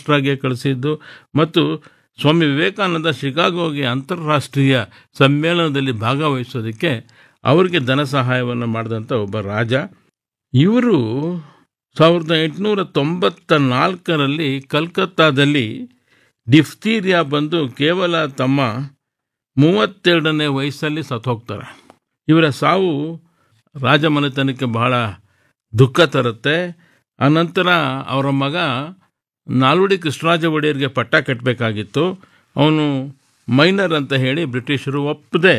ಮಹಾರಾಷ್ಟ್ರಗೆ ಕಳಿಸಿದ್ದು ಮತ್ತು ಸ್ವಾಮಿ ವಿವೇಕಾನಂದ ಶಿಕಾಗೋಗೆ ಅಂತಾರಾಷ್ಟ್ರೀಯ ಸಮ್ಮೇಳನದಲ್ಲಿ ಭಾಗವಹಿಸೋದಕ್ಕೆ ಅವರಿಗೆ ಧನ ಸಹಾಯವನ್ನು ಮಾಡಿದಂಥ ಒಬ್ಬ ರಾಜ ಇವರು ಸಾವಿರದ ಎಂಟುನೂರ ತೊಂಬತ್ತ ನಾಲ್ಕರಲ್ಲಿ ಕಲ್ಕತ್ತಾದಲ್ಲಿ ಡಿಫ್ತೀರಿಯಾ ಬಂದು ಕೇವಲ ತಮ್ಮ ಮೂವತ್ತೆರಡನೇ ವಯಸ್ಸಲ್ಲಿ ಸತ್ತೋಗ್ತಾರೆ ಇವರ ಸಾವು ರಾಜಮನೆತನಕ್ಕೆ ಬಹಳ ದುಃಖ ತರುತ್ತೆ ಅನಂತರ ಅವರ ಮಗ ನಾಲ್ವಡಿ ಕೃಷ್ಣರಾಜ ಒಡೆಯರ್ಗೆ ಪಟ್ಟ ಕಟ್ಟಬೇಕಾಗಿತ್ತು ಅವನು ಮೈನರ್ ಅಂತ ಹೇಳಿ ಬ್ರಿಟಿಷರು ಒಪ್ಪದೆ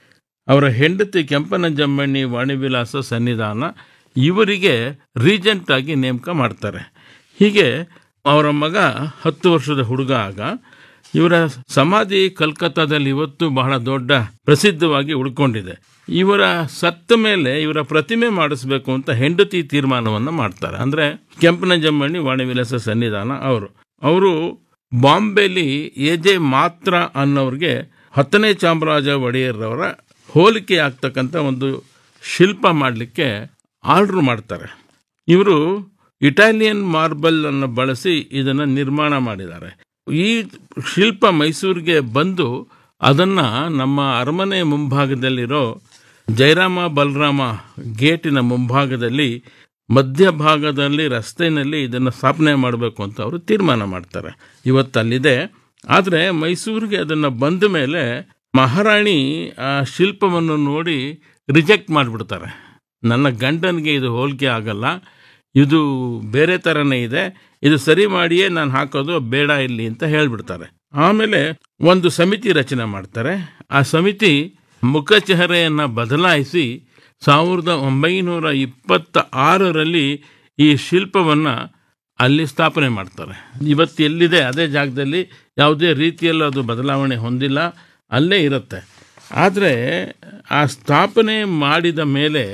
ಅವರ ಹೆಂಡತಿ ಕೆಂಪನಂಜಮ್ಮಣ್ಣಿ ವಾಣಿವಿಲಾಸ ಸನ್ನಿಧಾನ ಇವರಿಗೆ ರೀಜೆಂಟ್ ಆಗಿ ನೇಮಕ ಮಾಡ್ತಾರೆ ಹೀಗೆ ಅವರ ಮಗ ಹತ್ತು ವರ್ಷದ ಹುಡುಗ ಆಗ ಇವರ ಸಮಾಧಿ ಕಲ್ಕತ್ತಾದಲ್ಲಿ ಇವತ್ತು ಬಹಳ ದೊಡ್ಡ ಪ್ರಸಿದ್ಧವಾಗಿ ಉಳ್ಕೊಂಡಿದೆ ಇವರ ಸತ್ತ ಮೇಲೆ ಇವರ ಪ್ರತಿಮೆ ಮಾಡಿಸ್ಬೇಕು ಅಂತ ಹೆಂಡತಿ ತೀರ್ಮಾನವನ್ನು ಮಾಡ್ತಾರೆ ಅಂದರೆ ಕೆಂಪನಂಜಮ್ಮಣ್ಣಿ ವಾಣಿವಿಲಾಸ ಸನ್ನಿಧಾನ ಅವರು ಅವರು ಬಾಂಬೆಲಿ ಎಜೆ ಮಾತ್ರ ಅನ್ನೋರಿಗೆ ಹತ್ತನೇ ಚಾಮರಾಜ ಒಡೆಯರ್ರವರ ಹೋಲಿಕೆ ಆಗ್ತಕ್ಕಂಥ ಒಂದು ಶಿಲ್ಪ ಮಾಡಲಿಕ್ಕೆ ಆರ್ಡ್ರ್ ಮಾಡ್ತಾರೆ ಇವರು ಇಟಾಲಿಯನ್ ಮಾರ್ಬಲ್ ಅನ್ನು ಬಳಸಿ ಇದನ್ನು ನಿರ್ಮಾಣ ಮಾಡಿದ್ದಾರೆ ಈ ಶಿಲ್ಪ ಮೈಸೂರಿಗೆ ಬಂದು ಅದನ್ನು ನಮ್ಮ ಅರಮನೆ ಮುಂಭಾಗದಲ್ಲಿರೋ ಜಯರಾಮ ಬಲರಾಮ ಗೇಟಿನ ಮುಂಭಾಗದಲ್ಲಿ ಮಧ್ಯಭಾಗದಲ್ಲಿ ರಸ್ತೆಯಲ್ಲಿ ಇದನ್ನು ಸ್ಥಾಪನೆ ಮಾಡಬೇಕು ಅಂತ ಅವರು ತೀರ್ಮಾನ ಮಾಡ್ತಾರೆ ಇವತ್ತು ಅಲ್ಲಿದೆ ಆದರೆ ಮೈಸೂರಿಗೆ ಅದನ್ನು ಬಂದ ಮೇಲೆ ಮಹಾರಾಣಿ ಆ ಶಿಲ್ಪವನ್ನು ನೋಡಿ ರಿಜೆಕ್ಟ್ ಮಾಡಿಬಿಡ್ತಾರೆ ನನ್ನ ಗಂಡನಿಗೆ ಇದು ಹೋಲಿಕೆ ಆಗಲ್ಲ ಇದು ಬೇರೆ ಥರನೇ ಇದೆ ಇದು ಸರಿ ಮಾಡಿಯೇ ನಾನು ಹಾಕೋದು ಬೇಡ ಇಲ್ಲಿ ಅಂತ ಹೇಳಿಬಿಡ್ತಾರೆ ಆಮೇಲೆ ಒಂದು ಸಮಿತಿ ರಚನೆ ಮಾಡ್ತಾರೆ ಆ ಸಮಿತಿ ಮುಖಚೆಹರೆಯನ್ನು ಬದಲಾಯಿಸಿ ಸಾವಿರದ ಒಂಬೈನೂರ ಇಪ್ಪತ್ತ ಆರರಲ್ಲಿ ಈ ಶಿಲ್ಪವನ್ನು ಅಲ್ಲಿ ಸ್ಥಾಪನೆ ಮಾಡ್ತಾರೆ ಇವತ್ತು ಎಲ್ಲಿದೆ ಅದೇ ಜಾಗದಲ್ಲಿ ಯಾವುದೇ ರೀತಿಯಲ್ಲೂ ಅದು ಬದಲಾವಣೆ ಹೊಂದಿಲ್ಲ ಅಲ್ಲೇ ಇರುತ್ತೆ ಆದರೆ ಆ ಸ್ಥಾಪನೆ ಮಾಡಿದ ಮೇಲೆ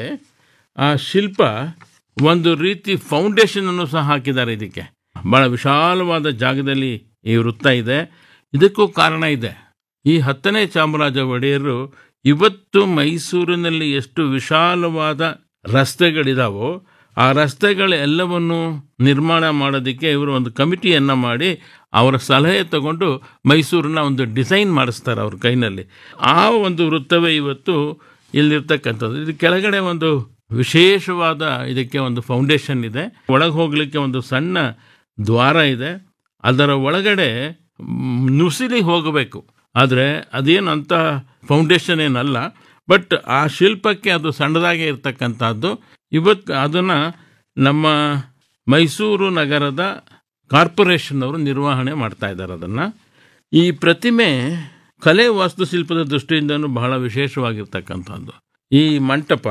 ಆ ಶಿಲ್ಪ ಒಂದು ರೀತಿ ಫೌಂಡೇಶನನ್ನು ಸಹ ಹಾಕಿದ್ದಾರೆ ಇದಕ್ಕೆ ಬಹಳ ವಿಶಾಲವಾದ ಜಾಗದಲ್ಲಿ ಈ ವೃತ್ತ ಇದೆ ಇದಕ್ಕೂ ಕಾರಣ ಇದೆ ಈ ಹತ್ತನೇ ಚಾಮರಾಜ ಒಡೆಯರು ಇವತ್ತು ಮೈಸೂರಿನಲ್ಲಿ ಎಷ್ಟು ವಿಶಾಲವಾದ ರಸ್ತೆಗಳಿದಾವೋ ಆ ರಸ್ತೆಗಳೆಲ್ಲವನ್ನು ನಿರ್ಮಾಣ ಮಾಡೋದಕ್ಕೆ ಇವರು ಒಂದು ಕಮಿಟಿಯನ್ನು ಮಾಡಿ ಅವರ ಸಲಹೆ ತಗೊಂಡು ಮೈಸೂರನ್ನ ಒಂದು ಡಿಸೈನ್ ಮಾಡಿಸ್ತಾರೆ ಅವ್ರ ಕೈನಲ್ಲಿ ಆ ಒಂದು ವೃತ್ತವೇ ಇವತ್ತು ಇಲ್ಲಿರ್ತಕ್ಕಂಥದ್ದು ಇದು ಕೆಳಗಡೆ ಒಂದು ವಿಶೇಷವಾದ ಇದಕ್ಕೆ ಒಂದು ಫೌಂಡೇಶನ್ ಇದೆ ಒಳಗೆ ಹೋಗಲಿಕ್ಕೆ ಒಂದು ಸಣ್ಣ ದ್ವಾರ ಇದೆ ಅದರ ಒಳಗಡೆ ಮ್, ನುಸಿಲಿ ಹೋಗಬೇಕು ಆದರೆ ಅದೇನು ಅಂತ ಫೌಂಡೇಶನ್ ಏನಲ್ಲ ಬಟ್ ಆ ಶಿಲ್ಪಕ್ಕೆ ಅದು ಸಣ್ಣದಾಗೆ ಇರ್ತಕ್ಕಂಥದ್ದು ಇವತ್ತು ಅದನ್ನು ನಮ್ಮ ಮೈಸೂರು ನಗರದ ಕಾರ್ಪೊರೇಷನ್ ಅವರು ನಿರ್ವಹಣೆ ಮಾಡ್ತಾ ಇದ್ದಾರೆ ಅದನ್ನು ಈ ಪ್ರತಿಮೆ ಕಲೆ ವಾಸ್ತುಶಿಲ್ಪದ ದೃಷ್ಟಿಯಿಂದನೂ ಬಹಳ ವಿಶೇಷವಾಗಿರ್ತಕ್ಕಂಥದ್ದು ಈ ಮಂಟಪ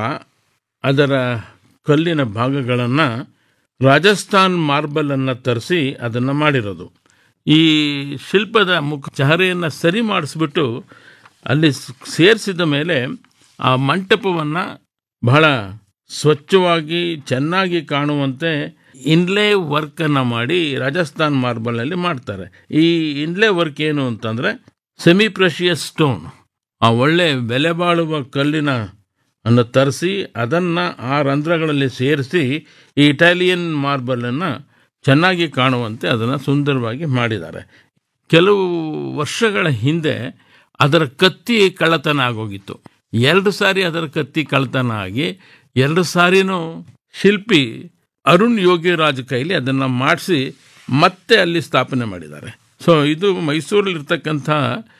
ಅದರ ಕಲ್ಲಿನ ಭಾಗಗಳನ್ನು ರಾಜಸ್ಥಾನ್ ಮಾರ್ಬಲನ್ನು ತರಿಸಿ ಅದನ್ನು ಮಾಡಿರೋದು ಈ ಶಿಲ್ಪದ ಮುಖ ಚಹರೆಯನ್ನು ಸರಿ ಮಾಡಿಸ್ಬಿಟ್ಟು ಅಲ್ಲಿ ಸೇರಿಸಿದ ಮೇಲೆ ಆ ಮಂಟಪವನ್ನು ಬಹಳ ಸ್ವಚ್ಛವಾಗಿ ಚೆನ್ನಾಗಿ ಕಾಣುವಂತೆ ಇನ್ಲೇ ವರ್ಕನ್ನು ಮಾಡಿ ರಾಜಸ್ಥಾನ್ ಮಾರ್ಬಲ್ನಲ್ಲಿ ಮಾಡ್ತಾರೆ ಈ ಇನ್ಲೇ ವರ್ಕ್ ಏನು ಅಂತಂದರೆ ಸೆಮಿ ಪ್ರೆಷಿಯಸ್ ಸ್ಟೋನ್ ಆ ಒಳ್ಳೆ ಬೆಲೆ ಬಾಳುವ ಕಲ್ಲಿನ ಅನ್ನು ತರಿಸಿ ಅದನ್ನು ಆ ರಂಧ್ರಗಳಲ್ಲಿ ಸೇರಿಸಿ ಈ ಇಟಾಲಿಯನ್ ಮಾರ್ಬಲನ್ನು ಚೆನ್ನಾಗಿ ಕಾಣುವಂತೆ ಅದನ್ನು ಸುಂದರವಾಗಿ ಮಾಡಿದ್ದಾರೆ ಕೆಲವು ವರ್ಷಗಳ ಹಿಂದೆ ಅದರ ಕತ್ತಿ ಕಳ್ಳತನ ಆಗೋಗಿತ್ತು ಎರಡು ಸಾರಿ ಅದರ ಕತ್ತಿ ಕಳ್ಳತನ ಆಗಿ ಎರಡು ಸಾರಿನೂ ಶಿಲ್ಪಿ ಅರುಣ್ ಯೋಗಿರಾಜ್ ಕೈಲಿ ಅದನ್ನು ಮಾಡಿಸಿ ಮತ್ತೆ ಅಲ್ಲಿ ಸ್ಥಾಪನೆ ಮಾಡಿದ್ದಾರೆ ಸೊ ಇದು ಮೈಸೂರಲ್ಲಿರ್ತಕ್ಕಂಥ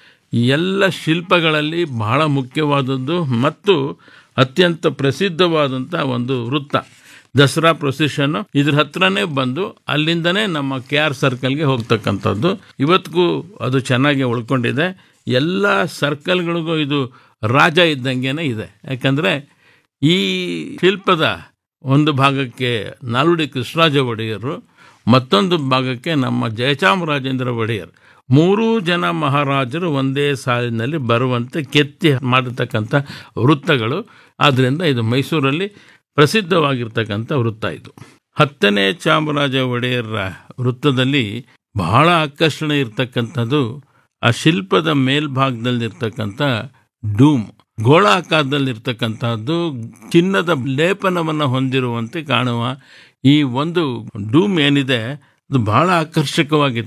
ಎಲ್ಲ ಶಿಲ್ಪಗಳಲ್ಲಿ ಬಹಳ ಮುಖ್ಯವಾದದ್ದು ಮತ್ತು ಅತ್ಯಂತ ಪ್ರಸಿದ್ಧವಾದಂಥ ಒಂದು ವೃತ್ತ ದಸರಾ ಪ್ರೊಸೆಷನ್ನು ಇದ್ರ ಹತ್ರನೇ ಬಂದು ಅಲ್ಲಿಂದನೇ ನಮ್ಮ ಕೆ ಆರ್ ಸರ್ಕಲ್ಗೆ ಹೋಗ್ತಕ್ಕಂಥದ್ದು ಇವತ್ತಿಗೂ ಅದು ಚೆನ್ನಾಗಿ ಉಳ್ಕೊಂಡಿದೆ ಎಲ್ಲ ಸರ್ಕಲ್ಗಳಿಗೂ ಇದು ರಾಜ ಇದ್ದಂಗೆನೇ ಇದೆ ಯಾಕಂದರೆ ಈ ಶಿಲ್ಪದ ಒಂದು ಭಾಗಕ್ಕೆ ನಾಲ್ವಡಿ ಕೃಷ್ಣರಾಜ ಒಡೆಯರು ಮತ್ತೊಂದು ಭಾಗಕ್ಕೆ ನಮ್ಮ ಜಯಚಾಮರಾಜೇಂದ್ರ ಒಡೆಯರ್ ಮೂರೂ ಜನ ಮಹಾರಾಜರು ಒಂದೇ ಸಾಲಿನಲ್ಲಿ ಬರುವಂತೆ ಕೆತ್ತಿ ಮಾಡಿರ್ತಕ್ಕಂಥ ವೃತ್ತಗಳು ಆದ್ದರಿಂದ ಇದು ಮೈಸೂರಲ್ಲಿ ಪ್ರಸಿದ್ಧವಾಗಿರ್ತಕ್ಕಂಥ ವೃತ್ತ ಇದು ಹತ್ತನೇ ಚಾಮರಾಜ ಒಡೆಯರ ವೃತ್ತದಲ್ಲಿ ಬಹಳ ಆಕರ್ಷಣೆ ಇರ್ತಕ್ಕಂಥದ್ದು ಆ ಶಿಲ್ಪದ ಮೇಲ್ಭಾಗದಲ್ಲಿರ್ತಕ್ಕಂಥ ಡೂಮ್ ಗೋಳಾಕಾರದಲ್ಲಿರ್ತಕ್ಕಂಥದ್ದು ಚಿನ್ನದ ಲೇಪನವನ್ನು ಹೊಂದಿರುವಂತೆ ಕಾಣುವ ಈ ಒಂದು ಡೂಮ್ ಏನಿದೆ ಅದು ಬಹಳ ಆಕರ್ಷಕವಾಗಿದೆ